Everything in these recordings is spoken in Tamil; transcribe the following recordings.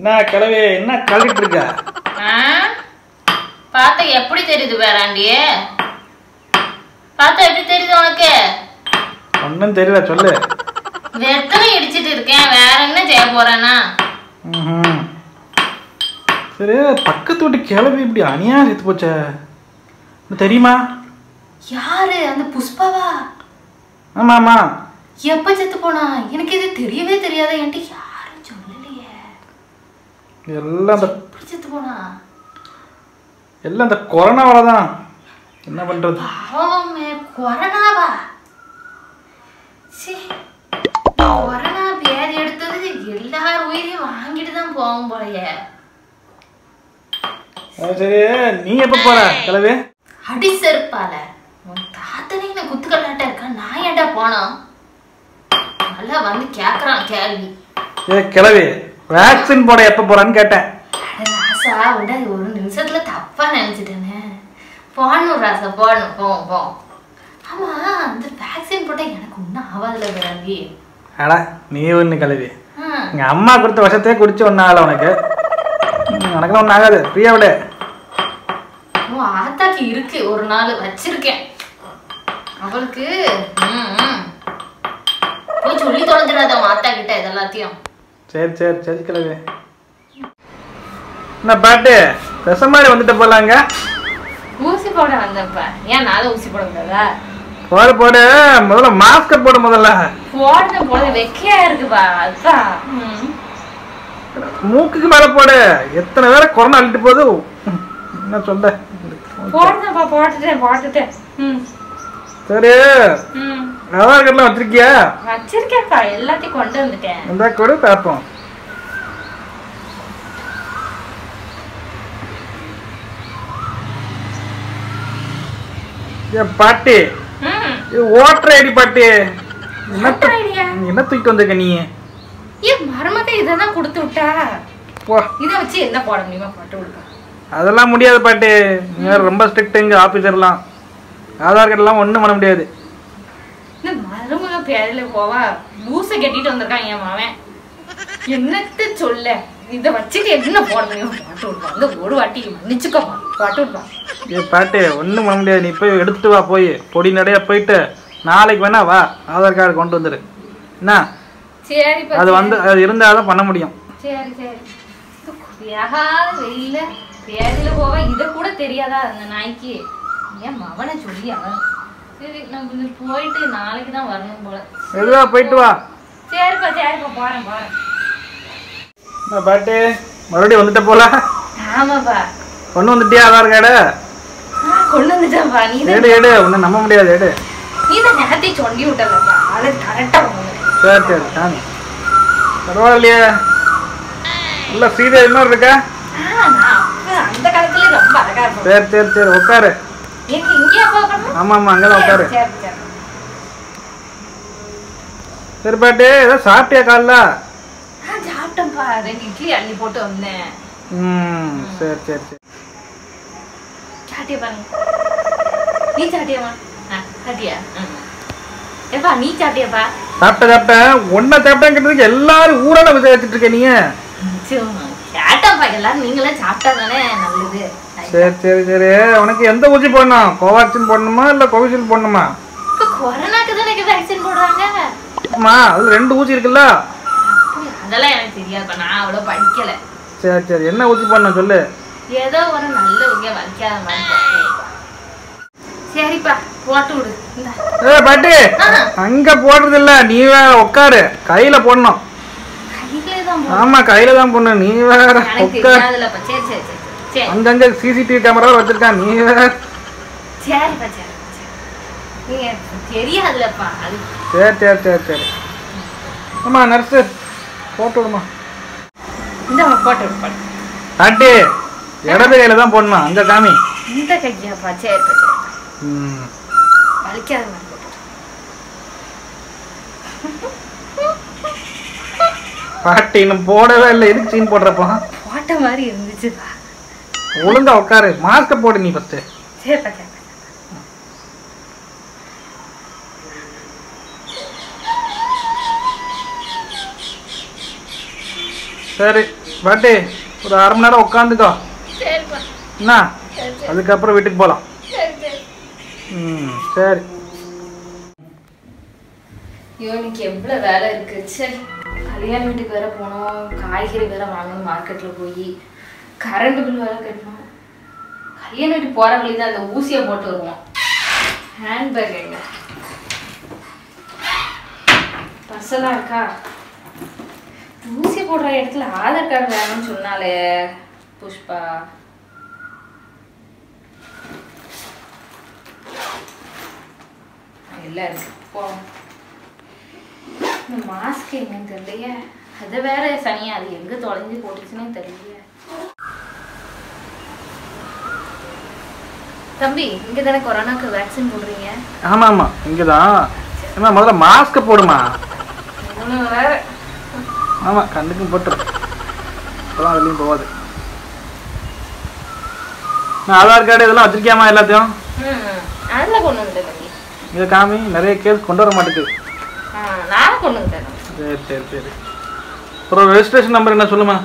என்ன கிளவி என்ன கழுவிட்டு இருக்க ஆ? பார்த்தா எப்படி தெரியுது பேராண்டி பார்த்தா எப்படி தெரியுது உனக்கு ஒன்றும் தெரியல சொல்லு வெத்தலை இடிச்சிட்டு இருக்கேன் வேற என்ன செய்ய போறேன்னா ம்ஹும். சரி பக்கத்து வீட்டு கிளவி இப்படி அநியா செத்து போச்சே உனக்கு தெரியுமா யாரு அந்த புஷ்பாவா ஆமா ஆமா எப்ப செத்து போனா எனக்கு இது தெரியவே தெரியாத என்கிட்ட யாரும் சொல்லலையே எல்லாம் அந்த எப்படி செத்து போனா எல்லாம் அந்த கொரோனாவால தான் என்ன பண்றது பாவமே கொரோனாவா சீ, கொரோனா பேதி எடுத்தது எல்லார் உயிரையும் வாங்கிட்டு தான் போகும் போலயே அது சரி நீ எப்ப போற கிளவி அடி செருப்பால உன் தாத்தனே என்ன குத்துக்கல்லாட்ட இருக்கா நான் ஏன்டா போனோம் நல்லா வந்து கேக்குறான் கேள்வி ஏ கிளவி வேக்சின் போட எப்ப போறான்னு கேட்டேன் அட ராசா உடனே ஒரு நிமிஷத்துல தப்பா நினைச்சிட்டேனே போடணும் ராசா போடணும் போவோம் போவோம் ஆமா அந்த வேக்சின் போட்டா எனக்கு ஒன்றும் ஆகாதுல கிளம்பி அட நீ ஒன்று கிளவி ஆ எங்க அம்மா கொடுத்த விஷத்தையே குடிச்சு ஒன்றும் ஆகல உனக்கு ம், உனக்குலாம் ஒன்றும் ஆகாது ஃப்ரீயா விடு உன் ஆத்தாக்கு இருக்கு ஒரு நாள் வச்சிருக்கேன் அவளுக்கு ம், ம். போய் சொல்லி தொலைஞ்சிடாத உன் ஆத்தா கிட்ட இதெல்லாத்தையும் சரி சரி சரி கிளவி என்ன பாட்டு விஷ மாதிரி வந்துட்டு போலாங்க ஊசி போட வந்தப்ப ஏன் நானும் ஊசி போட கூடாதா போடு போடு முதல்ல மாஸ்க போடு முதல்ல போடுன போட வெக்கையா இருக்குப்பா அதுதான் ம். மூக்குக்கு மேல போடு எத்தனை பேரை கொரோனா அள்ளிட்டு போகுது ம், என்ன சொல்ல போடுனப்பா போட்டுட்டேன் போட்டுட்டேன் ம் சரி ம் ஆதார் கார்டுலாம் வச்சிருக்கியா வச்சிருக்கேன்ப்பா எல்லாத்தையும் கொண்டு வந்துட்டேன் இந்த கொடு பார்ப்போம் ஏ பாட்டி ம் இது ஓட்டர் ஐடி பாட்டி என்ன Voter ID யா? நீ என்ன தூக்கிட்டு வந்திருக்க நீ ஏன் மருமக இதை தான் கொடுத்து விட்டா போ இதை வச்சு என்ன போட முடியுமா போட்டு விடுப்பா அதெல்லாம் முடியாது பாட்டி நீ வேற ரொம்ப ஸ்ட்ரிக்ட் எங்க ஆபீசர்லாம் ஆதார் கார்டுலாம் ஒன்றும் பண்ண முடியாது இந்த மருமக பேரில போவா லூசை கட்டிட்டு வந்திருக்கான் என் மாவன் என்னத்த சொல்ல இதை வச்சுட்டு என்ன போட முடியும் போட்டு விடுவான் இந்த ஒரு வாட்டி மன்னிச்சுக்கோப்பா போட்டு விடுவான் ஏ பாட்டி ஒன்றும் பண்ண முடியாது நீ போய் எடுத்துட்டு வா போய் பொடி நடையா போயிட்டு நாளைக்கு வேணா வா ஆதார் கார்டு கொண்டு வந்துரு என்ன சரிப்பா அது வந்து அது இருந்தால் தான் பண்ண முடியும் சரி சரி வேகாத வெயில பேரில போவா இதை கூட தெரியாதா அந்த நாய்க்கு ஏன் மவனை சொல்லி அவன் சரி நான் கொஞ்சம் போயிட்டு நாளைக்கு தான் வரணும் போல எதுவா போயிட்டு வா சரிப்பா சரிப்பா போறேன் போறேன் என்ன பாட்டி மறுபடியும் வந்துட்ட போல ஆமாப்பா கொண்டு வந்துட்டியா ஆதார் கார்டு ஆ, கொண்டு வந்துட்டேன்ப்பா நீ தான் எடு எடு ஒன்றும் நம்ப முடியாது எடு நீ தான் நேரத்தை சொல்லி விட்டலப்பா ஆளு கரெக்டா கொண்டு சரி சரி சாமி பரவாயில்லையே நல்ல சீதை இன்னொரு இருக்கா ஆ நான் அப்ப அந்த காலத்துல ரொம்ப அழகா இருப்பேன் சரி சரி சரி உட்காரு எங்க இங்கேயா பார்க்கணும் ஆமாம் ஆமாம் அங்கே தான் உட்காரு சரி சரி சரி பாட்டி ஏதோ சாப்பிட்டியா காலைல ஆ சாப்பிட்டேன்ப்பா ரெண்டு இட்லி அள்ளி போட்டு வந்தேன் ம் சரி சரி சரி சாட்டியா பாருங்க நீ சாட்டியாமா ஆ சாட்டியா ம். ஏப்பா நீ சாட்டியாப்பா சாப்பிட்ட சாப்பிட்டேன் ஒன்றை சாப்பிட்டேங்கிறதுக்கு எல்லாரும் ஊரால விசாரிச்சுட்டு இருக்க நீங்க சும்மா கேட்டப்பா எல்லாரும் நீங்களே சாப்பிட்டா தானே நல்லது சரி சரி சரி உனக்கு எந்த ஊசி போடணும் கோவாக்சின் போடணுமா இல்லை கோவிஷீல்டு போடணுமா இப்ப கொரோனாக்கு தானே வேக்சின் போடுறாங்க ஆமா அதுல ரெண்டு ஊசி இருக்குல்ல அப்படி அதெல்லாம் எனக்கு தெரியாதுப்பா நான் அவ்வளோ படிக்கல சரி சரி என்ன ஊசி போடணும் சொல்லு ஏதோ ஒரு நல்ல உங்க வலிக்காத மாதிரி போட்டு விடுப்பா. சரிப்பா போட்டு விடு இந்தா. ஏ பாட்டி ஆ, அங்க போடுறது இல்ல நீ வேற உட்காரு கையில போடணும் கையிலே தான் போடு. ஆமா கையில தான் போடணும் நீ வேற எனக்கு உட்கார் தெரியாதுல்லப்பா சரி சரி சரி சரி அங்கங்க சிசிடிவி கேமரா வச்சிருக்கான் நீ வேற சரிப்பா சரி சரி நீங்க தெரியாதுல்லப்பா அது சரி சரி சரி சரி ஆமா நர்ஸு போட்டு விடுமா இந்த போட்டு விடு போட்டு பாட்டி இடது கையில தான் போடணும் அங்க காமி இந்த கையாப்பா சரிப்பா சரி ம் வலிக்காத மாதிரி போட்டு பாட்டி இன்னும் போடவே இல்லை எதுக்கு சீன் போடுறப்போ போட்ட மாதிரி இருந்துச்சுப்பா ஒழுங்கா உட்காரு மாஸ்க போடு நீ ஃபர்ஸ்ட் சரிப்பா சரிப்பா சரி பாட்டி ஒரு அரை மணி நேரம் உட்காந்துக்கோ சரிப்பா என்ன சரி சரி அதுக்கப்புறம் வீட்டுக்கு போகலாம் சரி சரி ம் சரி ஐயோ இன்னைக்கு எவ்வளோ வேலை இருக்கு சரி கல்யாண வீட்டுக்கு வேற போகணும் காய்கறி வேற வாங்கணும் மார்க்கெட்டில் போய் கரண்ட் பில் வேற கட்டணும் கல்யாண வீட்டுக்கு போகிற வழி தான் அந்த ஊசியை போட்டு வருவோம் ஹேண்ட்பேக் எங்க பர்செல்லாம் இருக்கா ஊசி போடுற இடத்துல ஆதார் கார்டு வேணும்னு சொன்னாலே புஷ்பா எல்லாம் இருக்கு போவோம் இந்த மாஸ்க் எங்கன்னு தெரியலையே அது வேற சனியா அது எங்க தொலைஞ்சு போட்டுச்சுன்னே தெரியலையே தம்பி இங்க தானே கொரோனாக்கு வேக்சின் போடுறீங்க ஆமாம் ஆமாம் இங்கே தான் ஏமா முதல்ல மாஸ்க்கை போடுமா இவனுங்க வேற ஆமாம் கண்ணுக்கும் போட்டுரு அப்போதான் வெளியும் போகாது நான் ஆதார் கார்டு இதெல்லாம் வச்சிருக்கியாமா எல்லாத்தையும் ம் அதில் கொண்டு வந்துட்டேன் தம்பி இதை காமி நிறைய கேஸ் கொண்டு வர மாட்டேங்குது ஆ நான் கொண்டு வந்துட்டேன் சரி சரி சரி அப்புறம் ரெஜிஸ்ட்ரேஷன் நம்பர் என்ன சொல்லுமா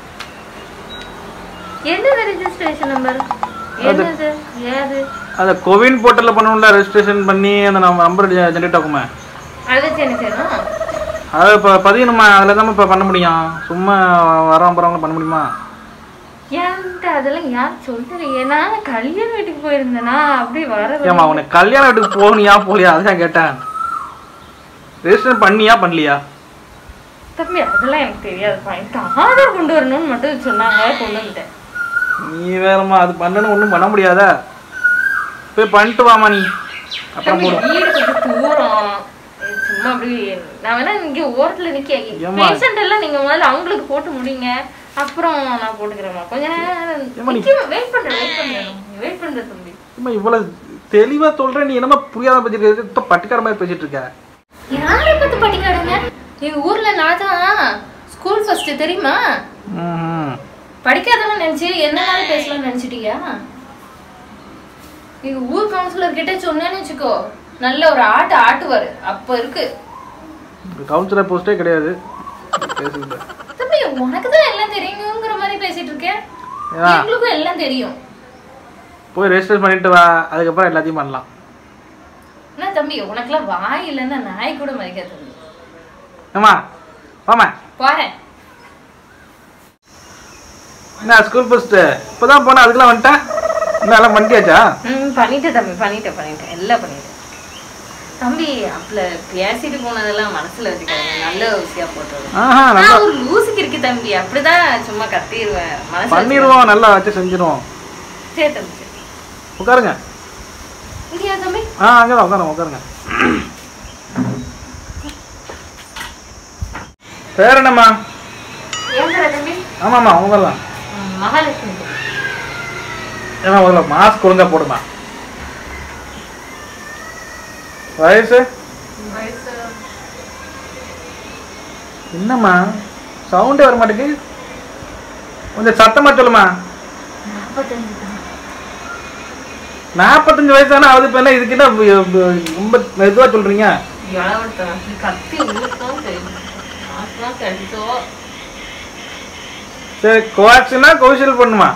என்னது ரெஜிஸ்ட்ரேஷன் நம்பர் என்னது ஏது அதை கோவின் போர்ட்டலில் பண்ணணும்ல ரெஜிஸ்ட்ரேஷன் பண்ணி அந்த நம்ம நம்பர் ஜென்ரேட் ஆகுமே அதை என்ன செய்யணும் அதை இப்போ பதியணுமா அதில் தான் இப்போ பண்ண முடியும் சும்மா வரவங்க போகிறவங்க பண்ண முடியுமா என்கிட்ட அதெல்லாம் யார் சொல்லுறீங்க நான் கல்யாண வீட்டுக்கு போயிருந்தேனா அப்படி வர ஏம்மா உனக்கு கல்யாண வீட்டுக்கு போகணியா போகலையா அதுதான் கேட்டேன் ரெஜிஸ்ட்ரேஷன் பண்ணியா பண்ணலையா தம்பி அதெல்லாம் எனக்கு தெரியாதுப்பா எனக்கு ஆதார் கொண்டு வரணும்னு மட்டும் சொன்னாங்க கொண்டு வந்துட்டேன் நீ வேறம்மா அது பண்ணணும் ஒன்றும் பண்ண முடியாதா போய் பண்ணிட்டு வாமா நீ அப்புறம் தம்பி போடும் வீடு கொஞ்சம் தூரம் இது சும்மா அப்படி நான் வேணா இங்க ஓரத்துல நிக்க ஏம்மா? பேஷண்ட் எல்லாம் நீங்க முதல்ல அவங்களுக்கு போட்டு முடிங்க அப்புறம் நான் போட்டுக்கிறேன்மா கொஞ்ச ஏம்மா நீ- நேரம் வெயிட் பண்றேன் வெயிட் பண்றேன் வெயிட் பண்றேன் தம்பி அம்மா இவ்வளோ தெளிவாக சொல்கிறேன் நீ என்னமா புரியாத பேசிட்டு பட்டிக்கார மாதிரி பேசிட்டு இருக்க யாரை பத்தி படிக்காடுங்க எங்க ஊர்ல நான் தான் ஸ்கூல் ஃபர்ஸ்ட் தெரியுமா ம் படிக்காதவன் நினைச்சு என்னனாலும் பேசலாம்னு நினைச்சிட்டியா எங்க ஊர் கவுன்சிலர் கிட்ட சொன்னேன்னு வச்சுக்கோ நல்ல ஒரு ஆட்டு ஆட்டுவாரு அப்ப இருக்கு கவுன்சிலர் போஸ்ட்டே கிடையாது பேசுங்க தம்பி உனக்கு தான் எல்லாம் தெரியுங்கிற மாதிரி பேசிட்டு இருக்கேன் ஏன்? எங்களுக்கும் எல்லாம் தெரியும் போய் ரெஜிஸ்டர் பண்ணிட்டு வா அதுக்கப்புறம் எல்லாத்தையும் பண்ணலாம் என்ன தம்பி உனக்கெல்லாம் வாய் இல்லைன்னா நாய் கூட மதிக்காது தம்பி ஏம்மா வாமா போறேன் என்ன ஸ்கூல் ஃபஸ்ட்டு இப்போ தான் போனேன் அதுக்கெல்லாம் வந்துட்டேன் இன்னும் எல்லாம் பண்ணிட்டியாச்சா ம் பண்ணிட்டேன் தம்பி பண்ணிட்டேன் பண்ணிட்டேன் எல்லாம் பண்ணிட்டேன் தம்பி அப்பல பேசிட்டு போனதெல்லாம் மனசுல வச்சுக்காங்க நல்ல விஷயம் போட்டுருவேன் ஆஹா நல்லா நான் ஒரு லூசுக்கு இருக்கு தம்பி அப்படிதான் சும்மா கத்திடுவேன் மனசுல பண்ணிடுவோம் நல்லா வச்சு செஞ்சிடுவோம் வச்சுக்க- சரி தம்பி சரி உட்காருங்க இங்கேயா தம்பி ஆ அங்கே தான் உட்காருங்க உட்காருங்க பேர் என்னம்மா ஏன் தம்பி ஆமாம்மா அவங்க தான் ம், மகாலட்சுமி தம்பி. ஏன்னா முதல்ல மாஸ்க் ஒழுங்கா போடுமா வயசு வயசு என்னம்மா சவுண்டே வர மாட்டேங்குது கொஞ்சம் சத்தமா சொல்லுமா நாற்பத்தஞ்சு தம்பி. நாற்பத்தஞ்சு வயசு தானே ஆகுது இப்போ என்ன இதுக்கு என்ன ப- ப- ரொம்ப மெதுவா சொல்றீங்க எவ்வளவு தம்பி? கத்தி ஊருக்கும் தெரியும் நாக்கெல்லாம் கடிச்சோ சரி கோவாக்சினா கோவிஷீல்டு பண்ணுமா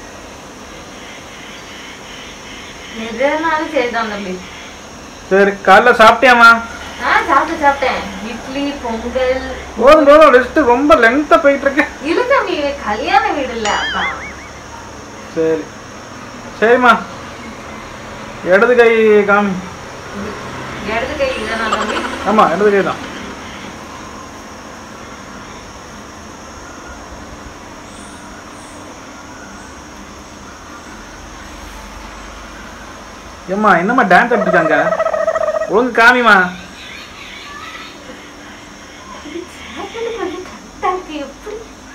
எதுனாலும் சரிதான் தம்பி சரி காலைல சாப்பிட்டியாம்மா ஆ சாப்பிட்டு சாப்பிட்டேன் இட்லி பொங்கல் போதும் போதும் லிஸ்ட் ரொம்ப லென்த்தா போயிட்டு இருக்கு இல்ல தம்பி இது கல்யாண வீடு இல்ல அதான் சரி சரிம்மா இடது கை காமி இடது கை இல்லைனா தம்பி ஆமா இடது கை தான் ஏம்மா என்னம்மா டான்ஸ் ஆடிட்டுருக்காங்க ஒழுங்கு காமிமா சாப்பிட்டு கொஞ்சம் கரெக்டாக எப்படி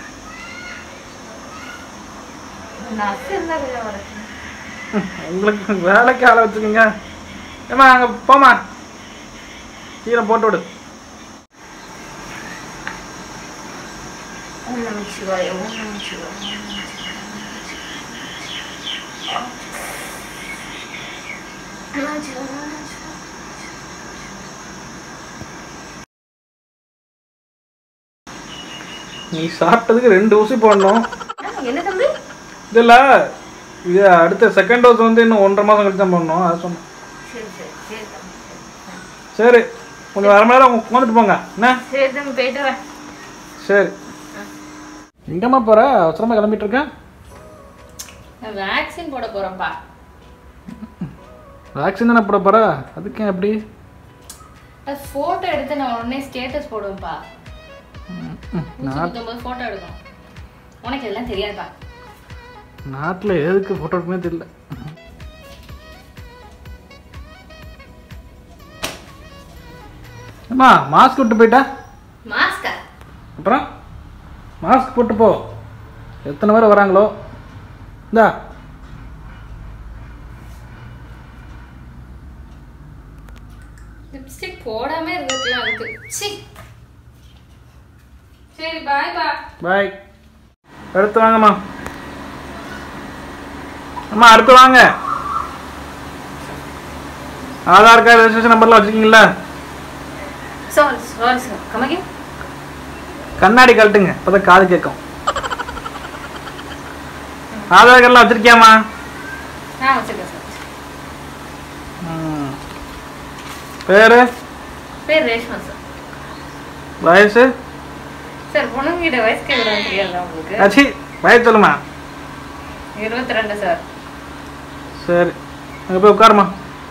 நர்ஸ் இருந்தா கொஞ்சம் வரட்டும் உங்களுக்கு வேலைக்கு ஆளை வச்சுக்கோங்க ஏம்மா அங்கே போம்மா கீழே போட்டு விடு ஓம் நம சிவாய ஓம் நம சிவாய ஓம் நம சிவாய நீ சாப்பிட்டதுக்கு ரெண்டு ஊசி போடணும் ஆ, என்ன தம்பி இதில் இது அடுத்த செகண்ட் டோஸ் வந்து இன்னும் ஒன்றரை மாதம் கழிச்சு தான் போடணும் அதை சொன்னேன் சரி சரி சரி தம்பி சரி கொஞ்சம் அரை மணி நேரம் உட்காந்துட்டு போங்க என்ன சரி தம்பி போயிட்டு வரேன் சரி எங்கம்மா போகிற அவசரமாக கிளம்பிட்டு இருக்கேன் நான் வேக்சின் போட போறேன்ப்பா வேக்சின் தானே போட போகிற அதுக்கு ஏன் எப்படி அது ஃபோட்டோ எடுத்து நான் உடனே ஸ்டேட்டஸ் போடுவேன்ப்பா ம், நூற்றி நூற்றம்பது ஃபோட்டோ எடுக்கணும் உனக்கு இதெல்லாம் தெரியாதுப்பா நாட்டில் எதுக்கு ஃபோட்டோ எடுக்கணுமே தெரியல அம்மா மாஸ்க் விட்டு போயிட்டா மாஸ்கா அப்புறம் மாஸ்க் போட்டு போ எத்தனை பேர் வராங்களோ இந்தா லிப்ஸ்டிக் போடாம இருந்திருக்கலாம் அதுக்கு சி சரி பாய் பா பாய் அடுத்து வாங்கம்மா அம்மா அடுத்து வாங்க ஆதார் கார்டு ரெஜிஸ்ட்ரேஷன் நம்பர்லாம் வச்சுருக்கீங்களா சாரி சாரி சார் கமகே கண்ணாடி கழட்டுங்க அப்பதான் காது கேட்கும் ஆதார் கார்டெலாம் வச்சிருக்கியாம்மா ஆ வச்சுருக்கேன் சார் ம். பேரு பேர் ரேஷ்மா சார் வயசு சார் பொண்ணுங்கிட்ட வயசு கேட்குறாங்க தெரியாதா உங்களுக்கு ஆச்சி வயசு சொல்லுமா இருபத்தி ரெண்டு சார் சரி அங்கே போய் உட்காருமா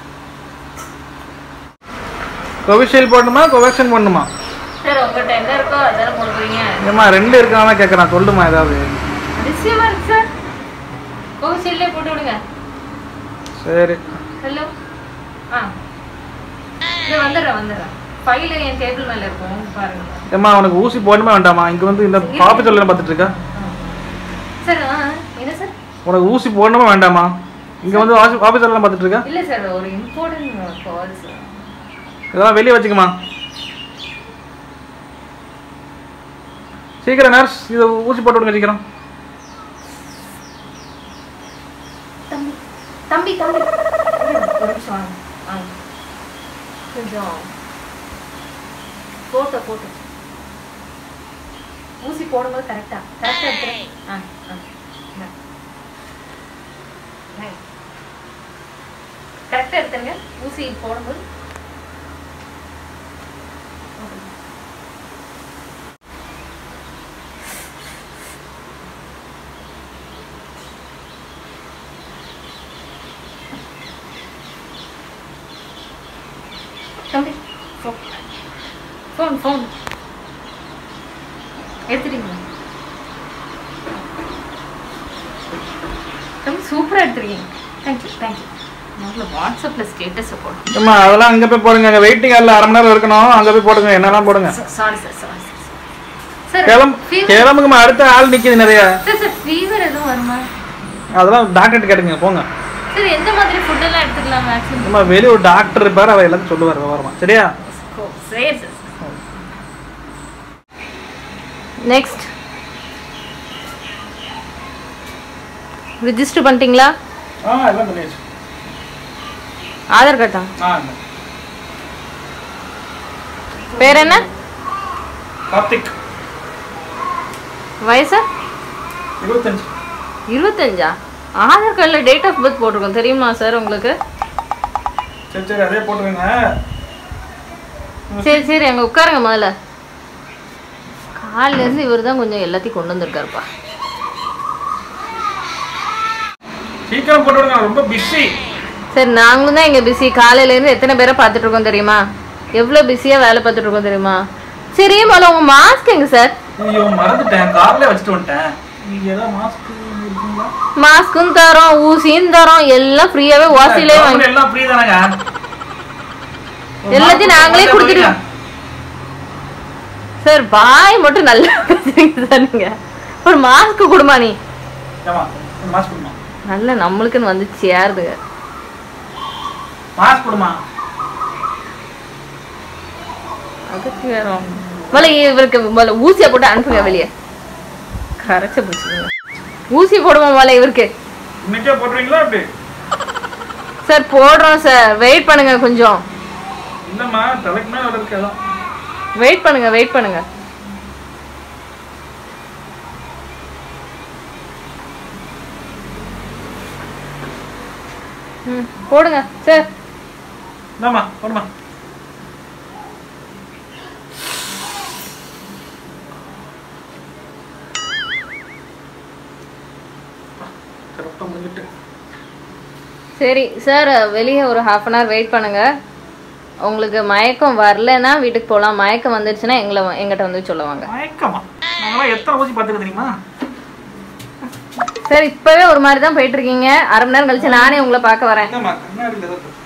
கோவிஷீல்டு போடணுமா கோவேக்சின் போடணுமா சார் உங்கள்கிட்ட என்ன இருக்கோ அதெல்லாம் போடுறீங்க ஏம்மா ரெண்டு இருக்காம கேட்குறான் சொல்லுமா ஏதாவது அதிசயமா இருக்கு சார் கோவிஷீல்டே போட்டு விடுங்க சரி ஹலோ ஆ இது வந்துடுறேன் வந்துடுறேன் ஃபைலு என் டேபிள் மேலே இருக்கும் பாருங்க ஏம்மா உனக்கு ஊசி போடணுமா வேண்டாமா இங்கே வந்து இந்த காப்பி சொல்ல பார்த்துட்டு இருக்கா சார் ஆ என்ன சார் உனக்கு ஊசி போடணுமா வேண்டாமா இங்கே வந்து ஆஃபீஸ் எல்லாம் பார்த்துட்டு இருக்கா இல்லை சார் ஒரு இம்பார்ட்டன்ட் கால் சார் இதெல்லாம் வெளியே வச்சுக்கமா சீக்கிரம் நர்ஸ் இதை ஊசி போட்டு விடுங்க சீக்கிரம் தம்பி தம்பி தம்பி ஒரு நிமிஷம் வாங்க வாங்க கொஞ்சம் போட்டோ போட்டோ ஊசி போடும்போது கரெக்டா கரெக்டா எடுத்துறேன் ஆ ஆ கரெக்டா எடுத்துருங்க ஊசி போடும்போது தம்பி ஃபோன் ஃபோன் ஃபோன் எடுத்துட்டீங்களா தம்பி சூப்பராக எடுத்துருக்கீங்க தேங்க்யூ தேங்க்யூ முதல்ல வாட்ஸ்அப்பில் ஸ்டேட்டஸை போடுங்க ஏம்மா அதெல்லாம் அங்கே போய் போடுங்க அங்கே வெயிட்டிங் ஹாலில் அரை மணி நேரம் இருக்கணும் அங்கே போய் போடுங்க என்னெல்லாம் போடுங்க sorry sir sorry sir sir கிளம்பு ஃபீவர் கிளம்புங்கம்மா அடுத்த ஆள் நிற்கிது நிறைய சார் சார் ஃபீவர் எதுவும் வருமா அதெல்லாம் டாக்டர்கிட்ட கேட்டுங்க போங்க சார் எந்த மாதிரி ஃபுட்டெல்லாம் எடுத்துக்கலாம் வேக்சின் நம்ம வெளியே ஒரு டாக்டர் இருப்பார் அவர் எல்லாத்தையும் சொல்லுவார் விவரமா சரியா சரி சார் நெக்ஸ்ட் ரிஜிஸ்டர் பண்ணிட்டீங்களா ஆ எல்லாம் பண்ணியாச்சு ஆதார் கார்டா ஆ பேர் என்ன கார்த்திக் வயசு இருபத்தஞ்சு இருபத்தஞ்சா ஆதார் கார்டில் டேட் ஆஃப் பர்த் போட்டிருக்கோம் தெரியுமா சார் உங்களுக்கு சரி சரி அதே போட்டுருங்க சரி சரி அங்கே உட்காருங்க முதல்ல காலிலேருந்து இவர் தான் கொஞ்சம் எல்லாத்தையும் கொண்டு வந்திருக்காருப்பா சீக்கிரம் போட்டு விடுங்க ரொம்ப பிஸி சரி நாங்களும் தான் இங்கே பிஸி காலையிலேருந்து எத்தனை பேரை பார்த்துட்டு இருக்கோம் தெரியுமா எவ்வளோ பிஸியாக வேலை பார்த்துட்டு இருக்கோம் தெரியுமா சரி முதல்ல உங்கள் மாஸ்க் எங்க சார் ஐயோ மறந்துட்டேன் கார்ல வச்சுட்டு வந்துட்டேன் நீங்க ஏதாவது மாஸ்க் இருக்குங்களா மாஸ்க்கும் தரோம் ஊசியும் தரோம் எல்லாம் ஃப்ரீயாகவே வாசிலே வாங்கி கவர்மெண்ட் எல்லாம் ஃப்ரீ தானங்க எல்லாத்தையும் நாங்களே கொடுத்துடுவோம் சார் பாய் மட்டும் நல்லா பேசுறீங்க சார் நீங்க ஒரு மாஸ்க் கொடுமா நீ ஏமா மாஸ்க் கொடுமா நல்ல நம்மளுக்குன்னு வந்து சேருதுங்க மாஸ்க் கொடுமா அதுக்கு வேற முதல்ல இவருக்கு முதல்ல ஊசியை போட்டு அனுப்புங்க வெளியே கரைச்ச பிடிச்சிங்க ஊசி போடுவோம் முதல்ல இவருக்கு இன்னைக்கே போட்டுருவீங்களா அப்படி சார் போடுறோம் சார் வெயிட் பண்ணுங்க கொஞ்சம் இல்லம்மா தலைக்கு மேல இருக்கு அதான் வெயிட் பண்ணுங்க வெயிட் பண்ணுங்க ம் போடுங்க சார் இந்தாம்மா போடுமா கரெக்டாக முடிஞ்சிட்டு சரி சார் வெளியே ஒரு ஹாஃப் அன் ஹவர் வெயிட் பண்ணுங்க உங்களுக்கு மயக்கம் வரலன்னா வீட்டுக்கு போகலாம் மயக்கம் வந்துருச்சுன்னா எங்களை வ- எங்கிட்ட வந்து சொல்லுவாங்க மயக்கமா நாங்களாம் எத்தனை ஊசி பார்த்துருக்கு தெரியுமா சார் இப்பவே ஒரு மாதிரி தான் போயிட்டு இருக்கீங்க அரை மணி நேரம் கழிச்சு நானே உங்களை பார்க்க வரேன் என்னம்மா கண்ணாடியில் தான்